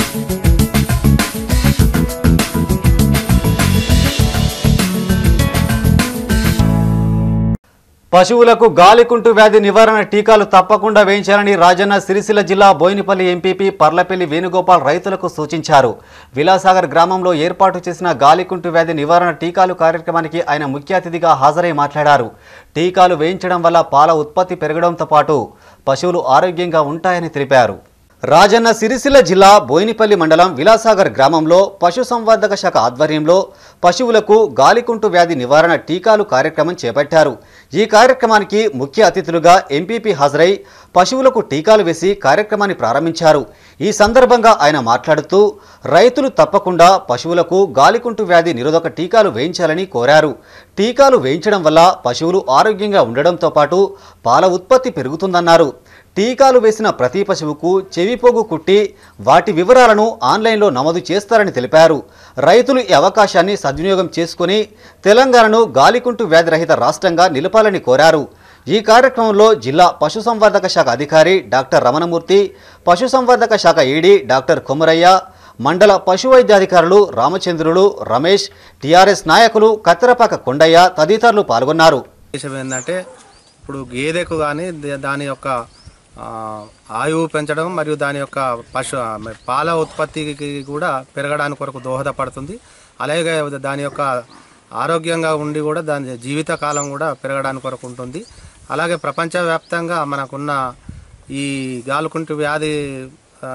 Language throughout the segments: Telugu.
పశువులకు గాలికుంటు వ్యాధి నివారణ టీకాలు తప్పకుండా వేయించాలని రాజన్న సిరిసిల్ల జిల్లా బోయినపల్లి ఎంపీపీ పర్లపల్లి వేణుగోపాల్ రైతులకు సూచించారు విలాసాగర్ గ్రామంలో ఏర్పాటు చేసిన గాలికుంటు వ్యాధి నివారణ టీకాలు కార్యక్రమానికి ఆయన ముఖ్య అతిథిగా హాజరై మాట్లాడారు టీకాలు వేయించడం వల్ల పాల ఉత్పత్తి పెరగడంతో పాటు పశువులు ఆరోగ్యంగా ఉంటాయని తెలిపారు రాజన్న సిరిసిల్ల జిల్లా బోయినపల్లి మండలం విలాసాగర్ గ్రామంలో పశుసంవర్ధక శాఖ ఆధ్వర్యంలో పశువులకు గాలికుంటు వ్యాధి నివారణ టీకాలు కార్యక్రమం చేపట్టారు ఈ కార్యక్రమానికి ముఖ్య అతిథులుగా ఎంపీపీ హాజరై పశువులకు టీకాలు వేసి కార్యక్రమాన్ని ప్రారంభించారు ఈ సందర్భంగా ఆయన మాట్లాడుతూ రైతులు తప్పకుండా పశువులకు గాలికుంటు వ్యాధి నిరోధక టీకాలు వేయించాలని కోరారు టీకాలు వేయించడం వల్ల పశువులు ఆరోగ్యంగా ఉండడంతో పాటు పాల ఉత్పత్తి పెరుగుతుందన్నారు టీకాలు వేసిన ప్రతి పశువుకు చెవిపోగు కుట్టి వాటి వివరాలను ఆన్లైన్లో నమోదు చేస్తారని తెలిపారు రైతులు ఈ అవకాశాన్ని సద్వినియోగం చేసుకుని తెలంగాణను గాలికుంటు వ్యాధి రహిత రాష్ట్రంగా నిలపాలని కోరారు ఈ కార్యక్రమంలో జిల్లా పశుసంవర్ధక శాఖ అధికారి డాక్టర్ రమణమూర్తి పశుసంవర్ధక శాఖ ఈడీ డాక్టర్ కొమరయ్య మండల పశు వైద్యాధికారులు రామచంద్రులు రమేష్ టీఆర్ఎస్ నాయకులు కత్తెరపాక కొండయ్య తదితరులు పాల్గొన్నారు విషయం ఏంటంటే ఇప్పుడు గేదెకు కానీ దాని యొక్క ఆ, ఆయువు పెంచడం మరియు దాని యొక్క పశు ఆ, పాల ఉత్పత్తికి కూడా పెరగడానికి కొరకు దోహదపడుతుంది అలాగే దాని యొక్క ఆరోగ్యంగా ఉండి కూడా దాని జీవిత కాలం కూడా పెరగడానికి కొరకు ఉంటుంది అలాగే ప్రపంచవ్యాప్తంగా మనకున్న ఈ గాలుకుంటు వ్యాధి ఆ,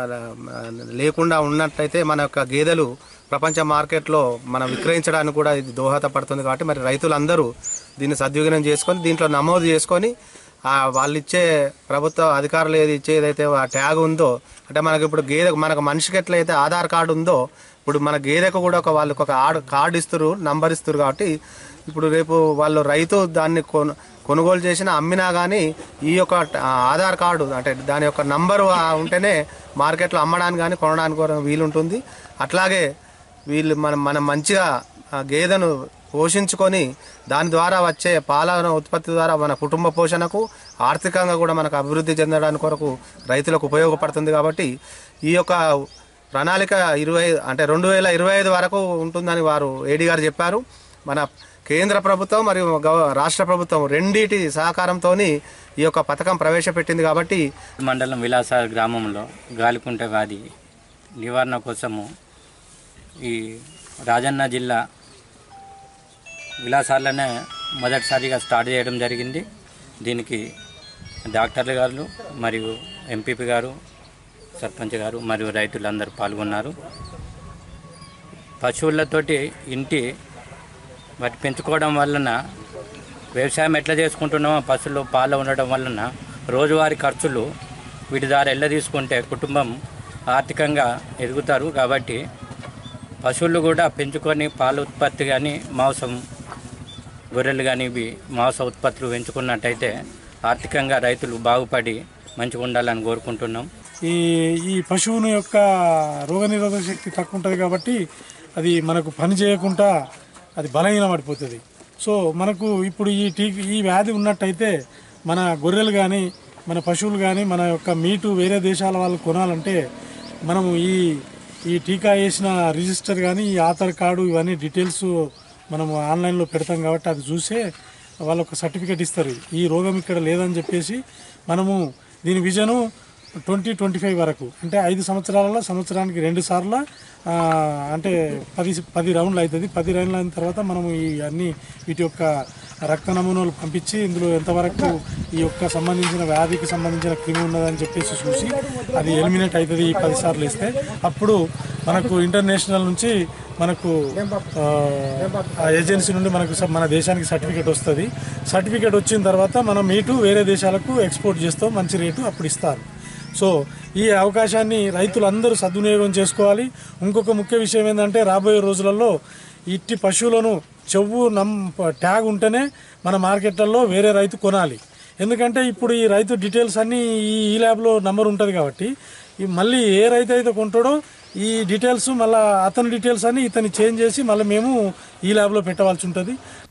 లేకుండా ఉన్నట్టయితే మన యొక్క గేదెలు ప్రపంచ మార్కెట్లో మనం విక్రయించడానికి కూడా ఇది దోహదపడుతుంది కాబట్టి మరి రైతులందరూ దీన్ని సద్వినియోగం చేసుకొని దీంట్లో నమోదు చేసుకొని ఆ వాళ్ళు ఇచ్చే ప్రభుత్వ అధికారులు ఏది ఇచ్చేదైతే ఆ ట్యాగ్ ఉందో అంటే మనకి ఇప్పుడు గేదె మనకు మనిషికి ఎట్లయితే ఆధార్ కార్డు ఉందో ఇప్పుడు మన గేదెకు కూడా ఒక వాళ్ళకి ఒక ఆడ్ కార్డు ఇస్తారు నంబర్ ఇస్తారు కాబట్టి ఇప్పుడు రేపు వాళ్ళు రైతు దాన్ని కొను కొనుగోలు చేసిన అమ్మినా కానీ ఈ యొక్క ఆ, ఆధార్ కార్డు అంటే దాని యొక్క నంబరు ఆ, ఉంటేనే మార్కెట్లో అమ్మడానికి కానీ కొనడానికి కూడా వీలుంటుంది అట్లాగే వీళ్ళు మనం మనం మంచిగా ఆ గేదెను పోషించుకొని దాని ద్వారా వచ్చే పాల ఉత్పత్తి ద్వారా మన కుటుంబ పోషణకు ఆర్థికంగా కూడా మనకు అభివృద్ధి చెందడానికి కొరకు రైతులకు ఉపయోగపడుతుంది కాబట్టి ఈ యొక్క ప్రణాళిక ఇరవై అంటే రెండు వేల ఇరవై ఐదు వరకు ఉంటుందని వారు ఏడీ గారు చెప్పారు మన కేంద్ర ప్రభుత్వం మరియు గవ- రాష్ట్ర ప్రభుత్వం రెండిటి సహకారంతో ఈ యొక్క పథకం ప్రవేశపెట్టింది కాబట్టి మండలం విలాస గ్రామంలో గాలికుంట వ్యాధి నివారణ కోసము ఈ రాజన్న జిల్లా విలాసాలనే మొదటిసారిగా స్టార్ట్ చేయడం జరిగింది దీనికి డాక్టర్లు గారు మరియు ఎంపీపీ గారు సర్పంచ్ గారు మరియు రైతులందరూ పాల్గొన్నారు పశువులతోటి ఇంటి వాటి పెంచుకోవడం వలన వ్యవసాయం ఎట్లా చేసుకుంటున్నామో పశువులు పాలు ఉండడం వలన రోజువారీ ఖర్చులు వీటి ద్వారా ఎల్ల తీసుకుంటే కుటుంబం ఆర్థికంగా ఎదుగుతారు కాబట్టి పశువులు కూడా పెంచుకొని పాల ఉత్పత్తి కానీ మాంసం గొర్రెలు కానీ ఇవి మాంస ఉత్పత్తులు పెంచుకున్నట్టయితే ఆర్థికంగా రైతులు బాగుపడి మంచిగా ఉండాలని కోరుకుంటున్నాం ఈ ఈ పశువుని యొక్క రోగనిరోధక శక్తి తక్కువ ఉంటుంది కాబట్టి అది మనకు పని చేయకుండా అది బలహీన పడిపోతుంది సో మనకు ఇప్పుడు ఈ టీ ఈ వ్యాధి ఉన్నట్టయితే మన గొర్రెలు కానీ మన పశువులు కానీ మన యొక్క మీటు వేరే దేశాల వాళ్ళు కొనాలంటే మనము ఈ ఈ టీకా వేసిన రిజిస్టర్ కానీ ఈ ఆధార్ కార్డు ఇవన్నీ డీటెయిల్స్ మనము ఆన్లైన్లో పెడతాం కాబట్టి అది చూసే వాళ్ళు ఒక సర్టిఫికేట్ ఇస్తారు ఈ రోగం ఇక్కడ లేదని చెప్పేసి మనము దీని విజను ట్వంటీ ట్వంటీ ఫైవ్ వరకు అంటే ఐదు సంవత్సరాలలో సంవత్సరానికి రెండు సార్లు ఆ, అంటే పది పది రౌండ్లు అవుతుంది పది రౌండ్లు అయిన తర్వాత మనము ఈ అన్ని వీటి యొక్క రక్త నమూనాలు పంపించి ఇందులో ఎంతవరకు ఈ యొక్క సంబంధించిన వ్యాధికి సంబంధించిన క్రిమి ఉన్నదని చెప్పేసి చూసి అది ఎలిమినేట్ అవుతుంది ఈ పది సార్లు ఇస్తే అప్పుడు మనకు ఇంటర్నేషనల్ నుంచి మనకు ఆ, ఆ ఏజెన్సీ నుండి మనకు స- మన దేశానికి సర్టిఫికేట్ వస్తుంది సర్టిఫికేట్ వచ్చిన తర్వాత మనం మీటు వేరే దేశాలకు ఎక్స్పోర్ట్ చేస్తాం మంచి రేటు అప్పుడు ఇస్తారు సో ఈ అవకాశాన్ని రైతులందరూ సద్వినియోగం చేసుకోవాలి ఇంకొక ముఖ్య విషయం ఏంటంటే రాబోయే రోజులలో ఇట్టి పశువులను చెవు నమ్ ట్యాగ్ ఉంటేనే మన మార్కెట్లలో వేరే రైతు కొనాలి ఎందుకంటే ఇప్పుడు ఈ రైతు డీటెయిల్స్ అన్నీ ఈ ఈ ల్యాబ్లో నంబర్ ఉంటుంది కాబట్టి ఈ మళ్ళీ ఏ రైతు అయితే కొంటాడో ఈ డీటెయిల్స్ మళ్ళీ అతని డీటెయిల్స్ అన్ని ఇతని చేంజ్ చేసి మళ్ళీ మేము ఈ ల్యాబ్లో పెట్టవలసి ఉంటుంది